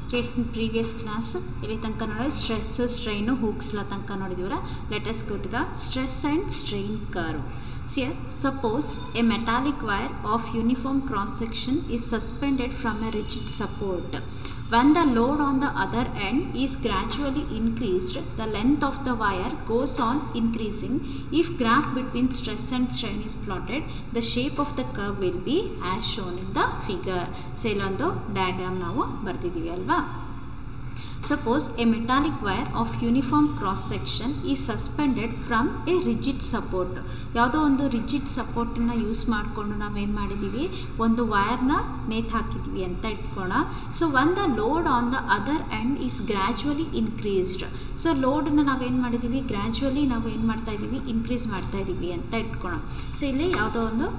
Okay previous class ಇಲ್ಲಿ ತನಕ ನೋಡಿ ಸ್ಟ್ರೆಸ್ ಸ್ಟ್ರೈನು ಹೂಕ್ಸ್ಲ ತನಕ ನೋಡಿದೀವರ let's go to the stress and strain curve Here, suppose a metallic wire of uniform cross section is suspended from a rigid support. When the load on the other end is gradually increased, the length of the wire goes on increasing. If graph between stress and strain is plotted, the shape of the curve will be as shown in the figure. So ಇಲ್ಲೊಂದು diagram ನಾವು ಬರ್ತಿದ್ದೀವಿ ಅಲ್ವಾ Suppose a metallic wire of uniform cross section is suspended from a rigid support. ಯಾವುದೋ ಒಂದು rigid ಸಪೋರ್ಟನ್ನ use ಮಾಡಿಕೊಂಡು ನಾವೇನು ಮಾಡಿದ್ದೀವಿ ಒಂದು ವೈರ್ನ ನೇತು ಹಾಕಿದ್ದೀವಿ ಅಂತ ಇಟ್ಕೋಣ so one the load on the other end is gradually increased so ಲೋಡನ್ನು ನಾವೇನು ಮಾಡಿದ್ದೀವಿ ಗ್ರ್ಯಾಜುವಲಿ ನಾವು ಏನು ಮಾಡ್ತಾ ಇದ್ದೀವಿ ಇನ್ಕ್ರೀಸ್ ಮಾಡ್ತಾ ಇದ್ದೀವಿ ಅಂತ ಇಟ್ಕೋಣ ಸೊ ಇಲ್ಲಿ ಯಾವುದೋ ಒಂದು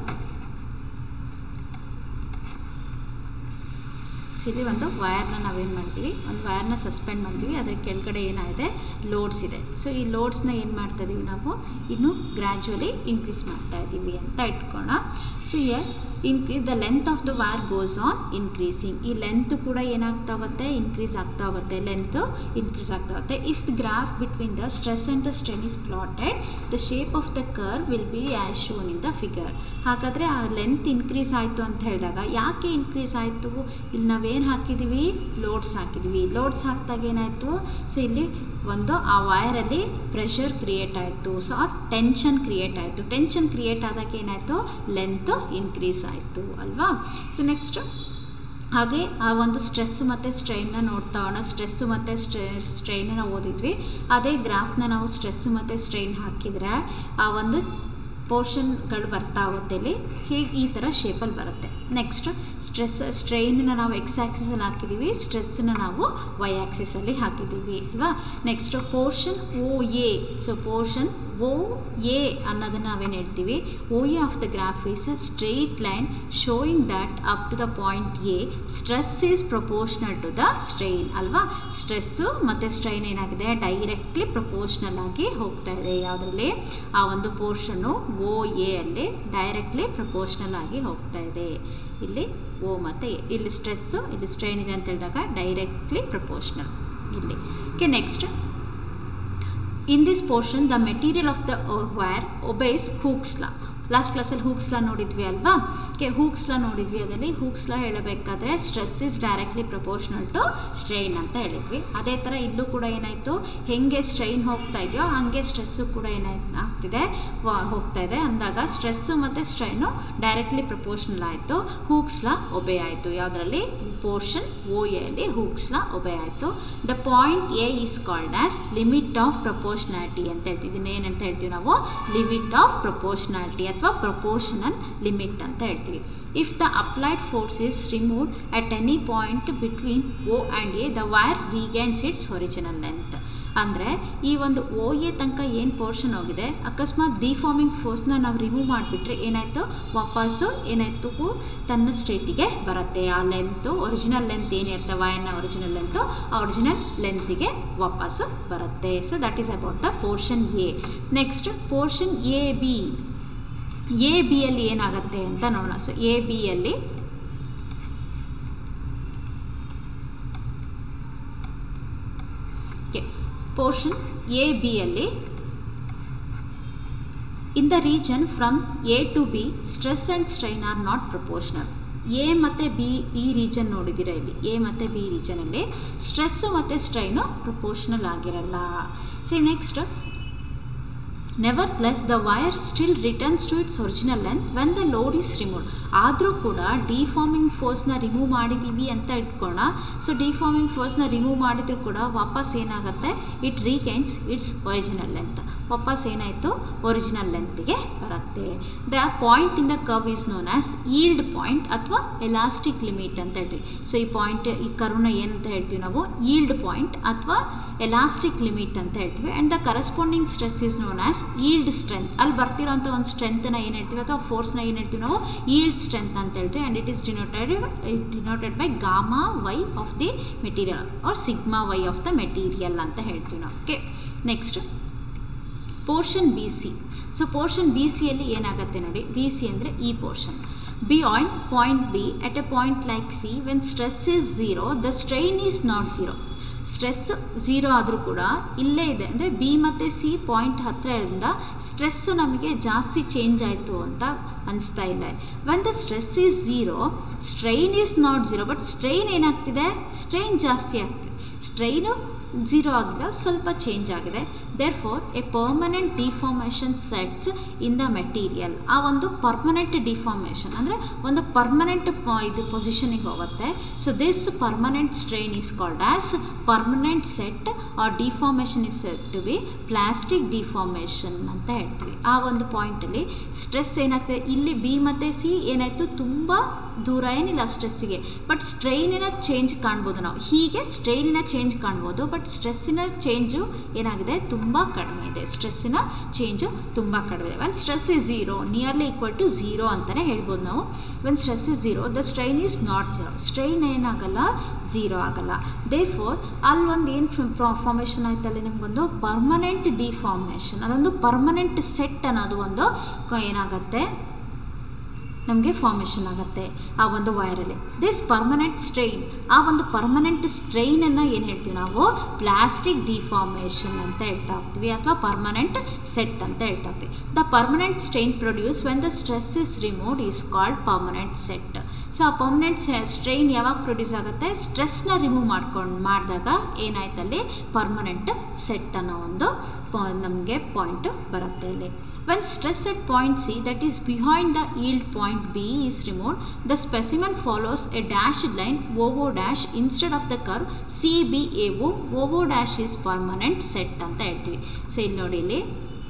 ಸೊ ಇಲ್ಲಿ ಒಂದು ವಯರ್ನ ನಾವೇನು ಮಾಡ್ತೀವಿ ಒಂದು ವಯರ್ನ ಸಸ್ಪೆಂಡ್ ಮಾಡ್ತೀವಿ ಅದರ ಕೆಳಗಡೆ ಏನಾಗಿದೆ ಲೋಡ್ಸ್ ಇದೆ ಸೊ ಈ ಲೋಡ್ಸ್ನ ಏನು ಮಾಡ್ತಾ ಇದ್ದೀವಿ ನಾವು ಇನ್ನು ಗ್ರ್ಯಾಜುವಲಿ ಇನ್ಕ್ರೀಸ್ ಮಾಡ್ತಾ ಇದ್ದೀವಿ ಅಂತ ಇಟ್ಕೋಣ so increase the length of the wire goes on increasing ಈ ಲೆಂತ್ ಕೂಡ ಏನಾಗ್ತಾ ಹೋಗುತ್ತೆ ಇನ್ಕ್ರೀಸ್ ಆಗ್ತಾ ಹೋಗುತ್ತೆ ಲೆಂತು ಇನ್ಕ್ರೀಸ್ ಆಗ್ತಾ ಹೋಗುತ್ತೆ if the graph between the stress and the strain is plotted the shape of the curve will be as shown in the figure ಹಾಗಾದರೆ ಆ ಲೆಂತ್ ಇನ್ಕ್ರೀಸ್ ಆಯಿತು ಅಂತ ಹೇಳಿದಾಗ ಯಾಕೆ ಇನ್ಕ್ರೀಸ್ ಆಯಿತು ಇಲ್ಲಿ ನಾವೇನು ಹಾಕಿದ್ದೀವಿ ಲೋಡ್ಸ್ ಹಾಕಿದ್ದೀವಿ ಲೋಡ್ಸ್ ಹಾಕಿದಾಗ ಏನಾಯಿತು ಸೊ ಇಲ್ಲಿ ಒಂದು ಆ ವಯರಲ್ಲಿ ಪ್ರೆಷರ್ ಕ್ರಿಯೇಟ್ ಆಯಿತು ಸೊ ಆ ಟೆನ್ಷನ್ ಕ್ರಿಯೇಟ್ ಆಯಿತು ಟೆನ್ಷನ್ ಕ್ರಿಯೇಟ್ ಆದಾಗ ಏನಾಯಿತು ಲೆಂತು ಇನ್ಕ್ರೀಸ್ ಆಯಿತು ಅಲ್ವಾ ಸೊ ನೆಕ್ಸ್ಟ್ ಹಾಗೆ ಆ ಒಂದು ಸ್ಟ್ರೆಸ್ಸು ಮತ್ತು ಸ್ಟ್ರೈನ್ನ ನೋಡ್ತಾ ಹೋಣ ಸ್ಟ್ರೆಸ್ಸು ಮತ್ತು ಸ್ಟ್ರೇ ಸ್ಟ್ರೈನನ್ನು ಓದಿದ್ವಿ ಅದೇ ಗ್ರಾಫ್ನ ನಾವು ಸ್ಟ್ರೆಸ್ಸು ಮತ್ತು ಸ್ಟ್ರೈನ್ ಹಾಕಿದರೆ ಆ ಒಂದು ಪೋರ್ಷನ್ಗಳು ಬರ್ತಾ ಹೋಗುತ್ತೆ ಇಲ್ಲಿ ಹೀಗೆ ಈ ಥರ ಶೇಪಲ್ಲಿ ಬರುತ್ತೆ ನೆಕ್ಸ್ಟ್ ಸ್ಟ್ರೆಸ್ ಸ್ಟ್ರೈನನ್ನ ನಾವು ಎಕ್ಸ್ ಆ್ಯಕ್ಸಿಸಲ್ಲಿ ಹಾಕಿದ್ದೀವಿ ಸ್ಟ್ರೆಸ್ಸನ್ನ ನಾವು ವೈ ಆ್ಯಕ್ಸಿಸಲ್ಲಿ ಹಾಕಿದ್ದೀವಿ ಅಲ್ವಾ next portion O A so portion O A ಅನ್ನೋದನ್ನು ನಾವೇನು ಹೇಳ್ತೀವಿ O A of the graph is a straight line showing that up to the point A stress is proportional to the strain ಅಲ್ವಾ stress ಮತ್ತು strain ಏನಾಗಿದೆ directly proportional ಆಗಿ ಹೋಗ್ತಾ ಇದೆ ಯಾವುದರಲ್ಲಿ ಆ ಒಂದು ಪೋರ್ಷನ್ನು ಓ ಎ ಅಲ್ಲಿ ಡೈರೆಕ್ಟ್ಲಿ ಪ್ರಪೋರ್ಷನಲ್ ಆಗಿ ಹೋಗ್ತಾ ಇದೆ ಇಲ್ಲಿ ಓ ಮತ್ತು ಎ ಇಲ್ಲಿ ಸ್ಟ್ರೆಸ್ಸು ಇಲ್ಲಿ ಸ್ಟ್ರೈನ್ ಇದೆ ಅಂತ ಹೇಳಿದಾಗ ಡೈರೆಕ್ಟ್ಲಿ ಪ್ರಪೋರ್ಷನಲ್ ಇಲ್ಲಿ okay next in this portion the material of the wire obeys Hooke's law last ಕ್ಲಾಸಲ್ಲಿ ಹೂಕ್ಸ್ಲಾ ನೋಡಿದ್ವಿ ಅಲ್ವಾ ಓಕೆ ಹೂಕ್ಸ್ಲಾ ನೋಡಿದ್ವಿ ಅದರಲ್ಲಿ ಹೂಕ್ಸ್ಲಾ ಹೇಳಬೇಕಾದ್ರೆ stress is directly proportional to strain ಅಂತ ಹೇಳಿದ್ವಿ ಅದೇ ಥರ ಇಲ್ಲೂ ಕೂಡ ಏನಾಯಿತು ಹೆಂಗೆ ಸ್ಟ್ರೈನ್ ಹೋಗ್ತಾ ಇದೆಯೋ ಹಾಗೆ ಸ್ಟ್ರೆಸ್ಸು ಕೂಡ ಏನಾಯ್ತು ಆಗ್ತಿದೆ ಹೋಗ್ತಾ ಇದೆ ಅಂದಾಗ ಸ್ಟ್ರೆಸ್ಸು ಮತ್ತು ಸ್ಟ್ರೈನು ಡೈರೆಕ್ಟ್ಲಿ ಪ್ರಪೋರ್ಷನಲ್ ಆಯಿತು ಹೂಕ್ಸ್ಲಾ ಒಬೆ ಆಯಿತು ಯಾವುದರಲ್ಲಿ ಪೋರ್ಷನ್ ಓ ಎಲ್ಲಿ ಹೂಕ್ಸ್ಲಾ ಒಬೆ ಆಯಿತು the point A is called as limit of proportionality ಅಂತ ಹೇಳ್ತೀವಿ ಇದನ್ನ ಏನಂತ ಹೇಳ್ತೀವಿ ನಾವು ಲಿಮಿಟ್ ಆಫ್ ಪ್ರಪೋರ್ಷನಾಲಿಟಿ ಅಥವಾ ಪ್ರಪೋರ್ಷನಲ್ ಲಿಮಿಟ್ ಅಂತ ಹೇಳ್ತೀವಿ if the applied force is removed at any point between O and A the wire regains its original length ಅಂದರೆ ಈ ಒಂದು ಓ ಎ ತನಕ ಏನು ಪೋರ್ಷನ್ ಹೋಗಿದೆ ಅಕಸ್ಮಾತ್ ಡಿಫಾರ್ಮಿಂಗ್ ಫೋರ್ಸ್ನ ನಾವು ರಿಮೂವ್ ಮಾಡಿಬಿಟ್ರೆ ಏನಾಯಿತು ವಾಪಸ್ಸು ಏನಾಯಿತು ತನ್ನ ಸ್ಟೇಟಿಗೆ ಬರುತ್ತೆ ಆ ಲೆಂತು ಒರಿಜಿನಲ್ ಲೆಂತ್ ಏನಿರುತ್ತೆ ವಯರ್ನ ಒರಿಜಿನಲ್ ಲೆಂತು ಆ ಒರಿಜಿನಲ್ ಲೆಂತಿಗೆ ವಾಪಸ್ಸು ಬರುತ್ತೆ so that is about the portion A next portion A B A ಬಿಯಲ್ಲಿ ಏನಾಗುತ್ತೆ ಅಂತ ನೋಡೋಣ ಸೊ ಎ ಬಿಯಲ್ಲಿ ಓಕೆ ಪೋರ್ಷನ್ ಎ ಬಿಯಲ್ಲಿ in the region from A to B stress and strain are not proportional A ಮತ್ತು B ಈ region ನೋಡಿದ್ದೀರಾ ಇಲ್ಲಿ ಎ ಮತ್ತು ಬಿ ರೀಜನಲ್ಲಿ ಸ್ಟ್ರೆಸ್ಸು ಮತ್ತು ಸ್ಟ್ರೈನು ಪ್ರಪೋರ್ಷನಲ್ ಆಗಿರಲ್ಲ C next nevertheless the wire still returns to its original length when the load is remove ಆದರೂ ಕೂಡ ಡಿಫಾರ್ಮಿಂಗ್ ಫೋರ್ಸ್ನ ರಿಮೂವ್ ಮಾಡಿದ್ದೀವಿ ಅಂತ ಇಟ್ಕೋಣ ಸೊ ಡಿಫಾರ್ಮಿಂಗ್ ಫೋರ್ಸ್ನ ರಿಮೂವ್ ಮಾಡಿದರೂ ಕೂಡ ವಾಪಸ್ ಏನಾಗುತ್ತೆ it regains its original length ವಾಪಸ್ ಏನಾಯಿತು ಒರಿಜಿನಲ್ ಲೆಂತ್ಗೆ ಬರುತ್ತೆ the point in the curve is known as yield point ಅಥವಾ ಎಲಾಸ್ಟಿಕ್ ಲಿಮಿಟ್ ಅಂತ ಹೇಳ್ತೀವಿ ಸೊ ಈ ಪಾಯಿಂಟ್ ಈ ಕರ್ವ್ನ ಏನಂತ ಹೇಳ್ತೀವಿ ನಾವು ಈಲ್ಡ್ ಪಾಯಿಂಟ್ ಅಥವಾ ಎಲಾಸ್ಟಿಕ್ ಲಿಮಿಟ್ ಅಂತ ಹೇಳ್ತೀವಿ and the corresponding stress is known as yield strength ಅಲ್ಲಿ ಬರ್ತಿರೋಂಥ ಒಂದು ಸ್ಟ್ರೆಂತನ್ನ ಏನು ಹೇಳ್ತೀವಿ ಅಥವಾ ಫೋರ್ಸ್ನ ಏನು ಹೇಳ್ತೀವಿ ನಾವು ಈಲ್ಡ್ ಸ್ಟ್ರೆಂತ್ ಅಂತ ಹೇಳ್ತೀವಿ and it is denoted denoted by gamma Y of the material or sigma Y of the material ಅಂತ ಹೇಳ್ತೀವಿ ನಾವು okay next portion B C so portion B ಸಿಯಲ್ಲಿ ಏನಾಗುತ್ತೆ ನೋಡಿ ಬಿ ಸಿ ಅಂದರೆ ಈ portion beyond point B at a point like C when stress is zero the strain is not zero stress zero ಆದರೂ ಕೂಡ ಇಲ್ಲೇ ಇದೆ ಅಂದರೆ ಬಿ ಮತ್ತು ಸಿ ಪಾಯಿಂಟ್ ಹತ್ತಿರ ಇರೋದ್ರಿಂದ ಸ್ಟ್ರೆಸ್ಸು ನಮಗೆ ಜಾಸ್ತಿ ಚೇಂಜ್ ಆಯಿತು ಅಂತ ಅನಿಸ್ತಾ ಇಲ್ಲ when the stress is zero strain is not zero but strain ಏನಾಗ್ತಿದೆ ಸ್ಟ್ರೈನ್ ಜಾಸ್ತಿ ಆಗ್ತಿದೆ ಸ್ಟ್ರೈನು ಝೀರೋ ಆಗಿಲ್ಲ ಸ್ವಲ್ಪ ಚೇಂಜ್ ಆಗಿದೆ therefore a permanent deformation sets in the material ಆ ಒಂದು ಪರ್ಮನೆಂಟ್ ಡಿಫಾರ್ಮೇಷನ್ ಅಂದರೆ ಒಂದು ಪರ್ಮನೆಂಟ್ ಇದು ಪೊಸಿಷನಿಗೆ ಹೋಗುತ್ತೆ so this permanent strain is called as permanent set or deformation is set to be plastic deformation ಅಂತ ಹೇಳ್ತೀವಿ ಆ ಒಂದು ಪಾಯಿಂಟಲ್ಲಿ ಸ್ಟ್ರೆಸ್ ಏನಾಗ್ತದೆ ಇಲ್ಲಿ ಬಿ ಮತ್ತು ಸಿ ಏನಾಯಿತು ತುಂಬ ದೂರ ಏನಿಲ್ಲ ಸ್ಟ್ರೆಸ್ಸಿಗೆ ಬಟ್ ಸ್ಟ್ರೈನಿನ ಚೇಂಜ್ ಕಾಣ್ಬೋದು ನಾವು ಹೀಗೆ ಸ್ಟ್ರೈನಿನ ಚೇಂಜ್ ಕಾಣ್ಬೋದು ಬಟ್ ಸ್ಟ್ರೆಸ್ಸಿನ ಚೇಂಜು ಏನಾಗಿದೆ ತುಂಬ ಕಡಿಮೆ ಇದೆ ಸ್ಟ್ರೆಸ್ಸಿನ ಚೇಂಜು ತುಂಬ ಕಡಿಮೆ ಇದೆ when stress is zero nearly equal to zero ಅಂತಲೇ ಹೇಳ್ಬೋದು ನಾವು when stress is zero the strain is not zero strain ಏನಾಗಲ್ಲ ಝೀರೋ ಆಗಲ್ಲ ದೇ ಫೋರ್ ಅಲ್ಲಿ ಒಂದು ಏನು ಫಾರ್ಮೇಷನ್ ಆಯ್ತಲ್ಲಿ ನಿಮ್ಗೆ ಬಂದು ಪರ್ಮನೆಂಟ್ ಡಿಫಾರ್ಮೇಷನ್ ಅದೊಂದು ಪರ್ಮನೆಂಟ್ ಸೆಟ್ ಅನ್ನೋದು ಒಂದು ಏನಾಗುತ್ತೆ ನಮಗೆ ಫಾರ್ಮೇಷನ್ ಆಗುತ್ತೆ ಆ ಒಂದು ವೈರಲ್ಲಿ ದಿಸ್ ಪರ್ಮನೆಂಟ್ ಸ್ಟ್ರೈನ್ ಆ ಒಂದು ಪರ್ಮನೆಂಟ್ ಸ್ಟ್ರೈನನ್ನು ಏನು ಹೇಳ್ತೀವಿ ನಾವು ಪ್ಲಾಸ್ಟಿಕ್ ಡಿಫಾರ್ಮೇಷನ್ ಅಂತ ಹೇಳ್ತಾ ಹೋಗ್ತೀವಿ ಅಥವಾ ಪರ್ಮನೆಂಟ್ ಸೆಟ್ ಅಂತ ಹೇಳ್ತಾ ಹೋಗ್ತೀವಿ the permanent strain produce when the stress is removed is called permanent set so ಆ ಪರ್ಮನೆಂಟ್ ಸ್ಟ್ರೈನ್ ಯಾವಾಗ ಪ್ರೊಡ್ಯೂಸ್ ಆಗುತ್ತೆ ಸ್ಟ್ರೆಸ್ನ ರಿಮೂವ್ ಮಾಡ್ಕೊಂಡು ಮಾಡಿದಾಗ ಏನಾಯ್ತಲ್ಲಿ ಪರ್ಮನೆಂಟ್ ಸೆಟ್ ಅನ್ನೋ ಒಂದು ನಮಗೆ ಪಾಯಿಂಟ್ ಬರುತ್ತೆ ಇಲ್ಲಿ when stress at point C that is behind the yield point B is remove the specimen follows a dash line O O dash instead of the curve C B A O O O dash is permanent set ಅಂತ ಹೇಳ್ತೀವಿ so ಇಲ್ಲಿ ನೋಡಿ ಇಲ್ಲಿ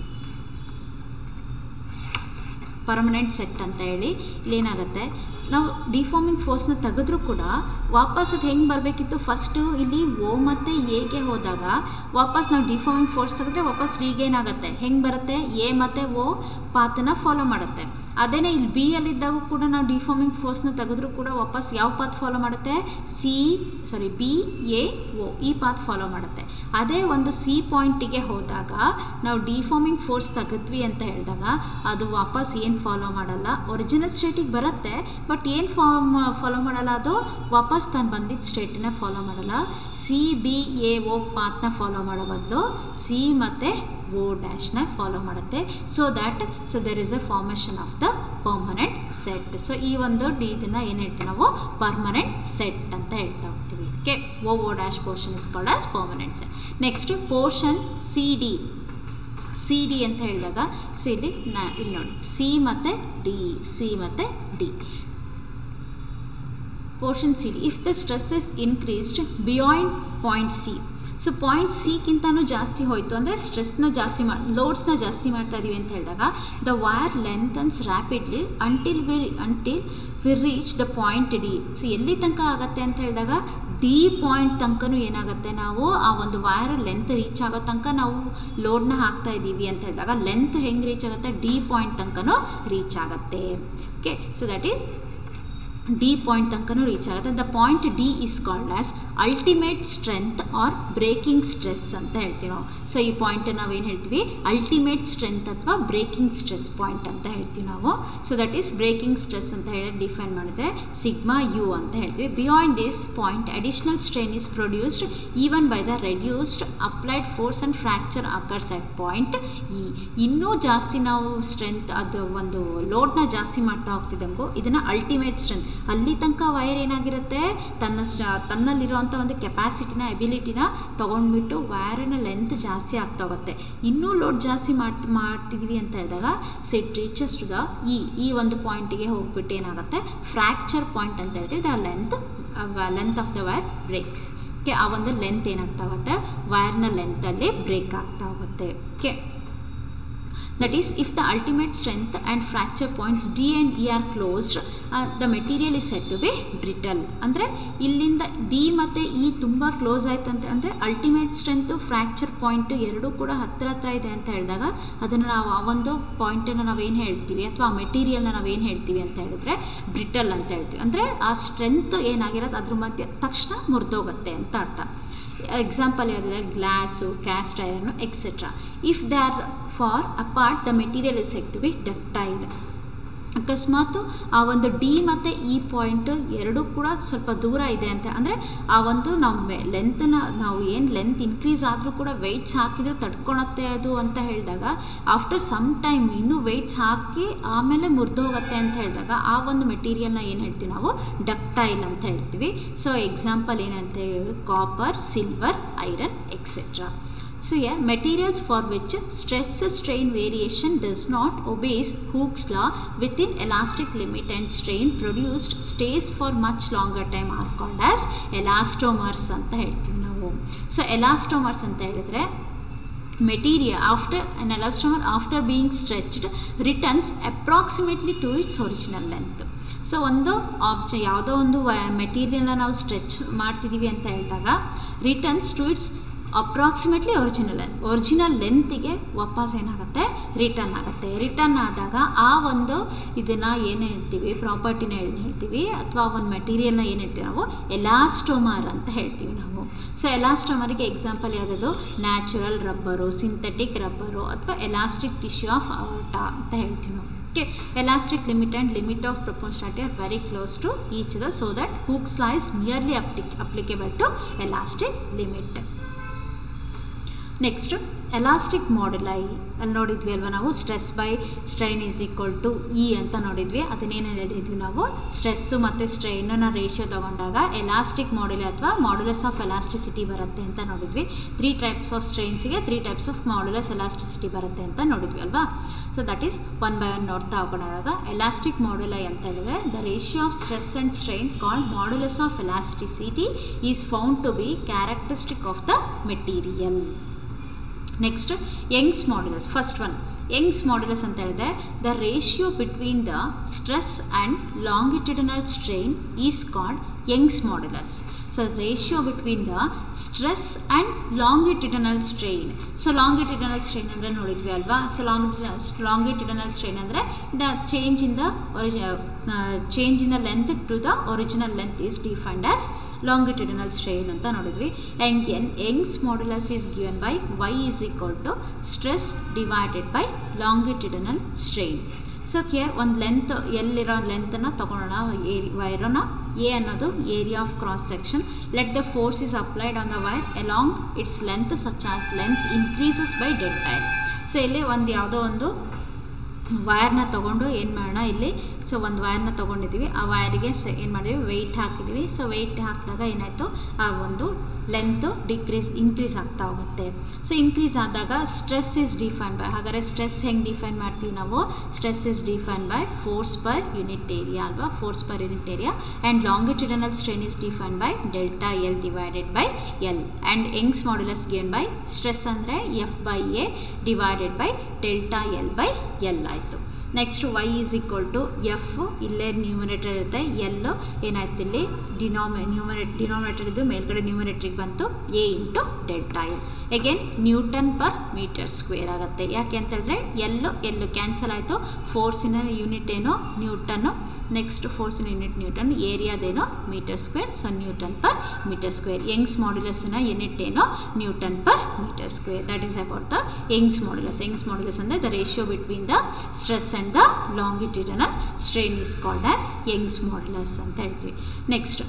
permanent set ಅಂತ ಹೇಳಿ ಇಲ್ಲೇನಾಗುತ್ತೆ ನಾವು deforming ಫೋರ್ಸ್ನ ತೆಗೆದ್ರೂ ಕೂಡ ವಾಪಸ್ ಅದು ಹೆಂಗೆ ಬರಬೇಕಿತ್ತು ಫಸ್ಟು ಇಲ್ಲಿ ಓ ಮತ್ತು ಎಗೆ ಹೋದಾಗ ವಾಪಸ್ ನಾವು ಡಿಫಾರ್ಮಿಂಗ್ ಫೋರ್ಸ್ ತೆಗೆದ್ರೆ ವಾಪಸ್ ರೀಗೇನಾಗುತ್ತೆ ಹೆಂಗೆ ಬರುತ್ತೆ ಎ ಮತ್ತು ಓ ಪಾತನ್ನ ಫಾಲೋ ಮಾಡುತ್ತೆ ಅದೇನೇ ಇಲ್ಲಿ ಬಿ ಯಲ್ಲಿದ್ದಾಗ ಕೂಡ ನಾವು ಡಿಫಾರ್ಮಿಂಗ್ ಫೋರ್ಸ್ನ ತೆಗೆದ್ರೂ ಕೂಡ ವಾಪಸ್ ಯಾವ ಪಾತ್ ಫಾಲೋ ಮಾಡುತ್ತೆ C sorry B A O ಈ ಪಾತ್ ಫಾಲೋ ಮಾಡುತ್ತೆ ಅದೇ ಒಂದು ಸಿ ಪಾಯಿಂಟಿಗೆ ಹೋದಾಗ ನಾವು ಡಿಫಾರ್ಮಿಂಗ್ ಫೋರ್ಸ್ ತೆಗೆದ್ವಿ ಅಂತ ಹೇಳಿದಾಗ ಅದು ವಾಪಸ್ ಏನು ಫಾಲೋ ಮಾಡಲ್ಲ ಒರಿಜಿನಲ್ ಸ್ಟೇಟಿಗೆ ಬರುತ್ತೆ ಬಟ್ ಏನು ಫಾರ್ಮ್ ಫಾಲೋ ಮಾಡಲ್ಲ ಅದು ವಾಪಸ್ ತಾನು ಬಂದಿದ್ದ ಸ್ಟೇಟನ್ನ ಫಾಲೋ ಮಾಡಲ್ಲ ಸಿ ಬಿ ಎ ಓ ಪಾತ್ನ ಫಾಲೋ ಮಾಡೋ ಬದಲು ಸಿ ಮತ್ತು ಓ ಡ್ಯಾಶ್ನ ಫಾಲೋ ಮಾಡುತ್ತೆ so that so there is a formation of the permanent set so ಈ ಒಂದು ಡಿ ಇದನ್ನು ಏನು ಹೇಳ್ತೀವಿ ನಾವು ಪರ್ಮನೆಂಟ್ ಸೆಟ್ ಅಂತ ಹೇಳ್ತಾ ಹೋಗ್ತೀವಿ okay O O dash portion is called as permanent set next portion C D C D ಅಂತ ಹೇಳಿದಾಗ ಸಿ ಇಲ್ಲಿ ನಾ ಇಲ್ಲಿ ನೋಡಿ ಸಿ ಮತ್ತು ಡಿ ಸಿ ಮತ್ತು D portion C D if the stress is increased beyond point C so point ಸಿಗಿಂತನೂ ಜಾಸ್ತಿ ಹೋಯಿತು ಅಂದರೆ ಸ್ಟ್ರೆಸ್ನ ಜಾಸ್ತಿ ಮಾಡಿ ಲೋಡ್ಸ್ನ ಜಾಸ್ತಿ ಮಾಡ್ತಾ ಇದೀವಿ ಅಂತ ಹೇಳಿದಾಗ the wire lengthens rapidly until we until we reach the point D so ಎಲ್ಲಿ ತನಕ ಆಗುತ್ತೆ ಅಂತ ಹೇಳಿದಾಗ ಡಿ ಪಾಯಿಂಟ್ ತನಕನೂ ಏನಾಗುತ್ತೆ ನಾವು ಆ ಒಂದು ವೈರ್ ಲೆಂತ್ ರೀಚ್ ಆಗೋ ತನಕ ನಾವು ಲೋಡ್ನ ಹಾಕ್ತಾ ಇದ್ದೀವಿ ಅಂತ ಹೇಳಿದಾಗ ಲೆಂತ್ ಹೆಂಗೆ ರೀಚ್ ಆಗುತ್ತೆ ಡಿ ಪಾಯಿಂಟ್ ತನಕನೂ ರೀಚ್ ಆಗುತ್ತೆ okay so that is D point ತನಕನೂ ರೀಚ್ ಆಗುತ್ತೆ the point D is called as ultimate strength or breaking stress ಅಂತ ಹೇಳ್ತೀವಿ ನಾವು ಸೊ ಈ ಪಾಯಿಂಟ್ ನಾವೇನು ಹೇಳ್ತೀವಿ ಅಲ್ಟಿಮೇಟ್ ಸ್ಟ್ರೆಂತ್ ಅಥವಾ ಬ್ರೇಕಿಂಗ್ ಸ್ಟ್ರೆಸ್ ಪಾಯಿಂಟ್ ಅಂತ ಹೇಳ್ತೀವಿ ನಾವು so that is breaking stress ಅಂತ ಹೇಳಿ ಡಿಫೈನ್ ಮಾಡಿದ್ರೆ ಸಿಗ್ಮಾ ಯು ಅಂತ ಹೇಳ್ತೀವಿ beyond this point additional strain is produced even by the reduced applied force and fracture occurs at point E ಇನ್ನೂ ಜಾಸ್ತಿ ನಾವು ಸ್ಟ್ರೆಂತ್ ಅದು ಒಂದು ಲೋಡ್ನ ಜಾಸ್ತಿ ಮಾಡ್ತಾ ಹೋಗ್ತಿದ್ದಂಗೂ ಇದನ್ನು ಅಲ್ಟಿಮೇಟ್ ಸ್ಟ್ರೆಂತ್ ಅಲ್ಲಿ ತನಕ ವೈರ್ ಏನಾಗಿರುತ್ತೆ ತನ್ನ ತನ್ನಲ್ಲಿರುವಂಥ ಒಂದು ಕೆಪಾಸಿಟಿನ ಎಬಿಲಿಟಿನ ತೊಗೊಂಡ್ಬಿಟ್ಟು ವೈರಿನ ಲೆಂತ್ ಜಾಸ್ತಿ ಆಗ್ತಾ ಹೋಗುತ್ತೆ ಇನ್ನೂ ಲೋಡ್ ಜಾಸ್ತಿ ಮಾಡ್ತಿ ಮಾಡ್ತಿದ್ವಿ ಅಂತ ಹೇಳಿದಾಗ ಸಿಟ್ ರೀಚಸ್ ಟು ದ ಈ ಈ ಒಂದು ಪಾಯಿಂಟಿಗೆ ಹೋಗ್ಬಿಟ್ಟು ಏನಾಗುತ್ತೆ ಫ್ರ್ಯಾಕ್ಚರ್ ಪಾಯಿಂಟ್ ಅಂತ ಹೇಳ್ತೀವಿ the length length of the wire breaks okay ಆ ಒಂದು ಲೆಂತ್ ಏನಾಗ್ತಾ ಹೋಗುತ್ತೆ ವೈರ್ನ ಲೆಂತಲ್ಲಿ ಬ್ರೇಕ್ ಆಗ್ತಾ ಹೋಗುತ್ತೆ okay that is if the ultimate strength and fracture points D and E are closed uh, the material is said to be brittle ಅಂದರೆ ಇಲ್ಲಿಂದ D ಮತ್ತು E ತುಂಬ ಕ್ಲೋಸ್ ಆಯಿತು ಅಂತ ಅಂದರೆ ಅಲ್ಟಿಮೇಟ್ ಸ್ಟ್ರೆಂತು ಫ್ರ್ಯಾಕ್ಚರ್ ಪಾಯಿಂಟು ಎರಡೂ ಕೂಡ ಹತ್ರ ಹತ್ರ ಇದೆ ಅಂತ ಹೇಳಿದಾಗ ಅದನ್ನು ನಾವು ಆ ಒಂದು ಪಾಯಿಂಟನ್ನು ನಾವೇನು ಹೇಳ್ತೀವಿ ಅಥವಾ ಆ ಮೆಟೀರಿಯಲ್ನ ನಾವೇನು ಹೇಳ್ತೀವಿ ಅಂತ ಹೇಳಿದ್ರೆ ಬ್ರಿಟಲ್ ಅಂತ ಹೇಳ್ತೀವಿ ಅಂದರೆ ಆ ಸ್ಟ್ರೆಂತ್ ಏನಾಗಿರೋದು ಅದ್ರ ಮಧ್ಯೆ ತಕ್ಷಣ ಮುರಿದೋಗುತ್ತೆ ಅಂತ ಅರ್ಥ ಎಕ್ಸಾಂಪಲ್ ಯಾವುದಿದೆ glass cast iron etcetera if they are far apart the material is set to be ductile ಅಕಸ್ಮಾತ್ ಆ ಒಂದು ಡಿ ಮತ್ತು ಇ ಪಾಯಿಂಟ್ ಎರಡೂ ಕೂಡ ಸ್ವಲ್ಪ ದೂರ ಇದೆ ಅಂತ ಅಂದರೆ ಆ ಒಂದು ನಾವು ಮೆ ಲೆಂತನ್ನ ನಾವು ಏನು ಲೆಂತ್ ಇನ್ಕ್ರೀಸ್ ಆದರೂ ಕೂಡ ವೆಯ್ಟ್ಸ್ ಹಾಕಿದರೂ ತಡ್ಕೊಳತ್ತೆ ಅದು ಅಂತ ಹೇಳಿದಾಗ ಆಫ್ಟರ್ ಸಮ್ ಟೈಮ್ ಇನ್ನೂ ವೆಯ್ಟ್ಸ್ ಹಾಕಿ ಆಮೇಲೆ ಮುರಿದು ಹೋಗುತ್ತೆ ಅಂತ ಹೇಳಿದಾಗ ಆ ಒಂದು ಮೆಟೀರಿಯಲ್ನ ಏನು ಹೇಳ್ತೀವಿ ನಾವು ಡಕ್ಟೈಲ್ ಅಂತ ಹೇಳ್ತೀವಿ ಸೊ ಎಕ್ಸಾಂಪಲ್ ಏನಂತ ಹೇಳಿ copper silver iron etcetera So here materials for which stress strain variation does not obeys Hooke's law within elastic limit and strain produced stays for much longer time are called as elastomers ಅಂತ ಹೇಳ್ತೀವಿ ನಾವು so ಎಲಾಸ್ಟೋಮರ್ಸ್ ಅಂತ ಹೇಳಿದ್ರೆ material after an elastomer after being stretched returns approximately to its original length so ಒಂದು object ಯಾವುದೋ ಒಂದು ಮೆಟೀರಿಯಲ್ನ ನಾವು stretch ಮಾಡ್ತಿದ್ದೀವಿ ಅಂತ ಹೇಳಿದಾಗ returns to its approximately original length original ಲೆಂತಿಗೆ ವಾಪಸ್ ಏನಾಗುತ್ತೆ ರಿಟರ್ನ್ ಆಗುತ್ತೆ ರಿಟರ್ನ್ ಆದಾಗ ಆ ಒಂದು ಇದನ್ನು ಏನು ಹೇಳ್ತೀವಿ ಪ್ರಾಪರ್ಟಿನ ಏನು ಹೇಳ್ತೀವಿ ಅಥವಾ ಒಂದು ಮೆಟೀರಿಯಲ್ನ ಏನು ಹೇಳ್ತೀವಿ ನಾವು ಎಲಾಸ್ಟೋಮರ್ ಅಂತ ಹೇಳ್ತೀವಿ ನಾವು ಸೊ ಎಲಾಸ್ಟೋಮರಿಗೆ ಎಕ್ಸಾಂಪಲ್ ಯಾವುದಾದ್ರು ನ್ಯಾಚುರಲ್ ರಬ್ಬರು ಸಿಂಥೆಟಿಕ್ ರಬ್ಬರು ಅಥವಾ ಎಲಾಸ್ಟಿಕ್ ಟಿಶ್ಯೂ ಆಫ್ ಆರ್ಟಾ ಅಂತ ಹೇಳ್ತೀವಿ ನಾವು okay elastic limit and limit of proportionality are very close to each other so that Hooke's law is nearly applic- applicable to elastic limit next elastic moduli ಅಲ್ಲಿ ನೋಡಿದ್ವಿ ಅಲ್ವಾ ನಾವು stress by strain is equal to E ಅಂತ ನೋಡಿದ್ವಿ ಅದನ್ನೇನು ಹೇಳಿದ್ವಿ ನಾವು stress ಮತ್ತು ಸ್ಟ್ರೈನನ್ನ ರೇಷಿಯೋ ತೊಗೊಂಡಾಗ ಎಲಾಸ್ಟಿಕ್ ಮಾಡ್ಯುಲೈ ಅಥವಾ ಮಾಡ್ಯುಲಸ್ ಆಫ್ ಎಲಾಸ್ಟಿಸಿಟಿ ಬರುತ್ತೆ ಅಂತ ನೋಡಿದ್ವಿ ತ್ರೀ ಟೈಪ್ಸ್ ಆಫ್ ಸ್ಟ್ರೈನ್ಸಿಗೆ three types of modulus elasticity ಬರುತ್ತೆ ಅಂತ ನೋಡಿದ್ವಿ ಅಲ್ವಾ so that is one by one ನೋಡ್ತಾ ಹೋಗೋಣಾಗ ಎಲಾಸ್ಟಿಕ್ ಮಾಡ್ಯುಲೈ ಅಂತ ಹೇಳಿದ್ರೆ the ratio of stress and strain called modulus of elasticity is found to be characteristic of the material next Young's modulus first one Young's modulus ಅಂತ ಹೇಳಿದ್ರೆ the ratio between the stress and longitudinal strain is called Young's modulus so ratio between the stress and longitudinal strain so longitudinal strain ಅಂದರೆ ನೋಡಿದ್ವಿ ಅಲ್ವಾ so ಲಾಂಗಿ longitudinal strain ಅಂದರೆ the change in the ಒರಿಜಿ change in the length to the original length is defined as longitudinal strain ಅಂತ ನೋಡಿದ್ವಿ ಎಂಗ್ ಎನ್ Young's modulus is given by Y is equal to stress divided by longitudinal strain so ಕೇರ್ ಒಂದು length ಎಲ್ಲಿರೋ ಲೆಂತನ್ನು ತೊಗೊಳೋಣ ಏರಿ ವೈರನ್ನ ಎ ಅನ್ನೋದು area of cross section let the force is applied on the wire along its length such as length increases by ಡೆಡ್ L so ಇಲ್ಲಿ ಒಂದು ಯಾವುದೋ ಒಂದು ವೈರ್ನ ತೊಗೊಂಡು ಏನು ಮಾಡೋಣ ಇಲ್ಲಿ ಸೊ ಒಂದು ವೈರ್ನ ತೊಗೊಂಡಿದ್ದೀವಿ ಆ ವೈರಿಗೆ ಸ ಏನು ಮಾಡಿದ್ವಿ ವೆಯ್ಟ್ ಹಾಕಿದ್ವಿ ಸೊ ವೆಯ್ಟ್ ಹಾಕಿದಾಗ ಏನಾಯಿತು ಆ ಒಂದು ಲೆಂತು ಡಿಕ್ರೀಸ್ ಇನ್ಕ್ರೀಸ್ ಆಗ್ತಾ ಹೋಗುತ್ತೆ ಸೊ ಇನ್ಕ್ರೀಸ್ ಆದಾಗ ಸ್ಟ್ರೆಸ್ ಇಸ್ ಡಿಫೈನ್ ಬೈ ಹಾಗಾದರೆ ಸ್ಟ್ರೆಸ್ ಹೆಂಗೆ ಡಿಫೈನ್ ಮಾಡ್ತೀವಿ ನಾವು stress is define by force per unit area ಅಲ್ವಾ force per unit area and longitudinal strain is define by delta L divided by L and Young's modulus given by stress ಅಂದರೆ F by A divided by delta L by L ಆಯಿತು next Y is equal to F ಇಲ್ಲೇ numerator ಇರುತ್ತೆ L ಏನಾಯ್ತು ಇಲ್ಲಿ ಡಿನಾಮೆ ನ್ಯೂಮರೇಟ್ denominator ಇದು ಮೇಲ್ಗಡೆ ನ್ಯೂಮರೇಟ್ರಿಗೆ ಬಂತು A into delta L again newton per metre square ಆಗುತ್ತೆ ಯಾಕೆ ಅಂತ ಹೇಳಿದ್ರೆ ಎಲ್ಲು ಎಲ್ಲು ಕ್ಯಾನ್ಸಲ್ ಆಯಿತು ಫೋರ್ಸಿನ ಯೂನಿಟ್ ಏನೋ ನ್ಯೂಟನ್ನು ನೆಕ್ಸ್ಟ್ ಫೋರ್ಸಿನ ಯೂನಿಟ್ ನ್ಯೂಟನ್ ಏರಿಯಾದೇನೋ metre square so newton per metre square Young's ಮಾಡ್ಯುಲಸ್ನ ಯೂನಿಟ್ ಏನೋ newton per metre square that is about the Young's modulus Young's modulus ಅಂದರೆ the ratio between the stress and the longitudinal strain is called as Young's modulus ಅಂತ ಹೇಳ್ತೀವಿ next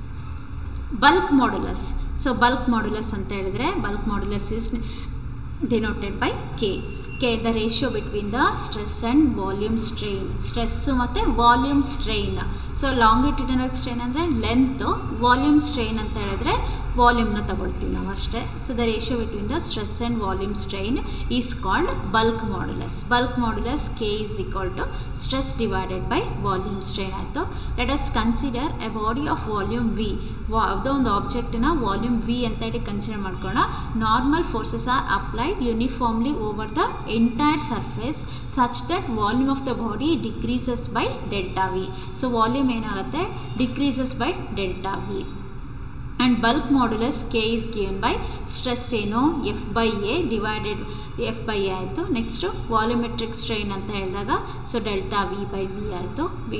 bulk modulus so bulk modulus ಅಂತ ಹೇಳಿದ್ರೆ bulk modulus is denoted by K K the ratio between the stress and volume strain stress ಮತ್ತು volume strain so longitudinal strain ಅಂದರೆ length volume strain ಅಂತ ಹೇಳಿದ್ರೆ ವಾಲ್ಯೂಮ್ನ ತಗೊಳ್ತೀವಿ ನಾವು ಅಷ್ಟೇ so the ratio between the stress and volume strain is called bulk modulus bulk modulus K is equal to stress divided by volume strain ಆಯಿತು let us consider a body of volume V ಯಾವುದೋ ಒಂದು ಆಬ್ಜೆಕ್ಟನ್ನ volume V ಅಂತ ಹೇಳಿ consider ಮಾಡ್ಕೊಳ್ಳೋಣ normal forces are applied uniformly over the entire surface such that volume of the body decreases by delta V so volume ಏನಾಗುತ್ತೆ decreases by delta V and bulk modulus K is given by stress ಏನು F by A divided F by A ಆಯಿತು next volumetric strain ಅಂತ ಹೇಳಿದಾಗ so delta V by V ಆಯಿತು V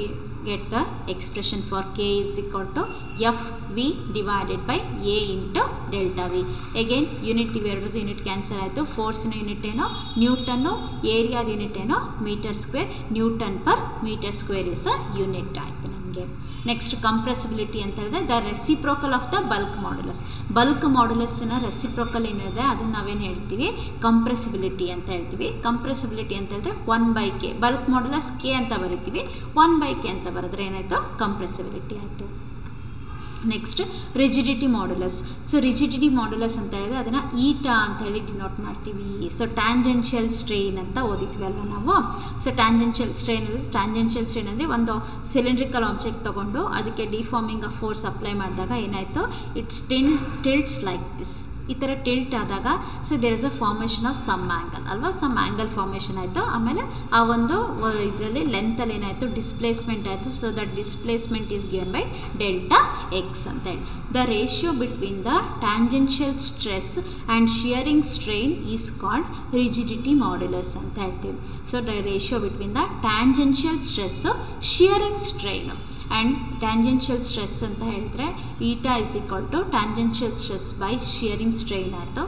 get the expression for k is equal to f v divided by a into delta v again unit ಇವೆರಡರದ್ದು unit cancel ಆಯಿತು ಫೋರ್ಸಿನ unit ಏನೋ newton ಏರಿಯಾದ unit ಏನೋ metre square newton per metre square is a unit ಆಯಿತು ನಮಗೆ next compressibility ಅಂತ ಹೇಳಿದ್ರೆ the reciprocal of the bulk modulus bulk ಮಾಡ್ಯುಲಸ್ನ ರೆಸಿಪ್ರೋಕಲ್ ಏನಿದೆ ಅದನ್ನು ನಾವೇನು ಹೇಳ್ತೀವಿ ಕಂಪ್ರೆಸಿಬಿಲಿಟಿ ಅಂತ ಹೇಳ್ತೀವಿ ಕಂಪ್ರೆಸಿಬಿಲಿಟಿ ಅಂತ ಹೇಳಿದ್ರೆ one by K bulk modulus K ಅಂತ ಬರಿತೀವಿ ಒನ್ ಬೈ ಕೆ ಅಂತ ಬರೆದ್ರೆ ಏನಾಯಿತು ಕಂಪ್ರೆಸಿಬಿಲಿಟಿ ಆಯಿತು next rigidity modulus so rigidity modulus ಅಂತ ಹೇಳಿದ್ರೆ ಅದನ್ನು ಈಟಾ ಅಂತ ಹೇಳಿ ಡಿನೋಟ್ ಮಾಡ್ತೀವಿ ಸೊ ಟ್ಯಾಂಜೆನ್ಷಿಯಲ್ ಸ್ಟ್ರೈನ್ ಅಂತ ಓದಿದ್ವಿ ಅಲ್ವಾ ನಾವು ಸೊ ಟ್ಯಾಂಜೆನ್ಷಿಯಲ್ ಸ್ಟ್ರೈನ್ ಅಂದರೆ ಟ್ಯಾಂಜೆನ್ಷಿಯಲ್ ಸ್ಟ್ರೈನ್ ಅಂದರೆ ಒಂದು ಸಿಲಿಂಡ್ರಿಕಲ್ ಆಬ್ಜೆಕ್ಟ್ ತೊಗೊಂಡು ಅದಕ್ಕೆ ಡಿಫಾರ್ಮಿಂಗ್ ಆಫ್ ಫೋರ್ಸ್ ಅಪ್ಲೈ ಮಾಡಿದಾಗ ಏನಾಯಿತು ಇಟ್ಸ್ ಟಿಲ್ ಟಿಲ್ಟ್ಸ್ ಲೈಕ್ ದಿಸ್ ಈ ಥರ ಟಿಲ್ಟ್ ಆದಾಗ so there is a formation of some angle ಅಲ್ವಾ ಸಮ್ ಆ್ಯಂಗಲ್ ಫಾರ್ಮೇಷನ್ ಆಯಿತು ಆಮೇಲೆ ಆ ಒಂದು ಇದರಲ್ಲಿ ಲೆಂತಲ್ಲಿ ಏನಾಯಿತು ಡಿಸ್ಪ್ಲೇಸ್ಮೆಂಟ್ ಆಯಿತು so that displacement is given by delta X ಅಂತ ಹೇಳಿ the ratio between the tangential stress and shearing strain is called rigidity modulus ಅಂತ ಹೇಳ್ತೀವಿ so the ratio between the tangential stress shearing strain and tangential stress ಅಂತ ಹೇಳಿದ್ರೆ eta is equal to tangential stress by shearing strain ಆಯಿತು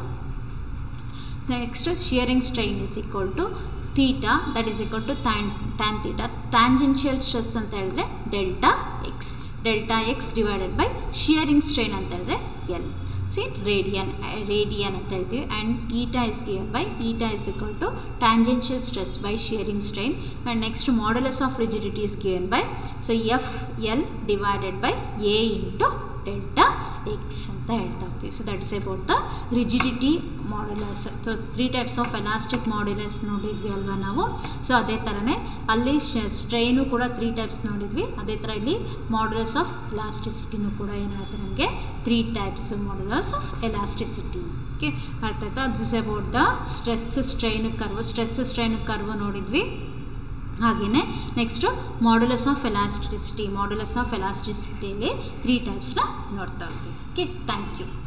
next shearing strain is equal to theta that is equal to tan tan theta tangential stress ಅಂತ ಹೇಳಿದ್ರೆ delta X delta X divided by shearing strain ಅಂತ ಹೇಳಿದ್ರೆ L C radian radian ಅಂತ ಹೇಳ್ತೀವಿ and eta is given by eta is equal to tangential stress by shearing strain and next modulus of rigidity is given by so F L divided by A into delta X ಅಂತ ಹೇಳ್ತಾ ಹೋಗ್ತೀವಿ so that is about the rigidity modulus so three types of elastic modulus ನೋಡಿದ್ವಿ ಅಲ್ವಾ ನಾವು so ಅದೇ ಥರನೇ ಅಲ್ಲಿ strain ಕೂಡ ತ್ರೀ ಟೈಪ್ಸ್ ನೋಡಿದ್ವಿ ಅದೇ ಥರ ಇಲ್ಲಿ ಮಾಡ್ಯುಲಸ್ ಆಫ್ ಎಲಾಸ್ಟಿಸಿಟಿನೂ ಕೂಡ ಏನಾಗುತ್ತೆ ನಮಗೆ three types modulus of elasticity okay ಅರ್ಥ ಆಯ್ತಾ this about the stress strain curve stress strain curve ನೋಡಿದ್ವಿ ಹಾಗೆಯೇ next modulus of elasticity modulus of ಎಲಾಸ್ಟಿಸಿಟಿಯಲ್ಲಿ ತ್ರೀ ಟೈಪ್ಸ್ನ ನೋಡ್ತಾ ಹೋಗ್ತೀವಿ ಓಕೆ ಥ್ಯಾಂಕ್ ಯು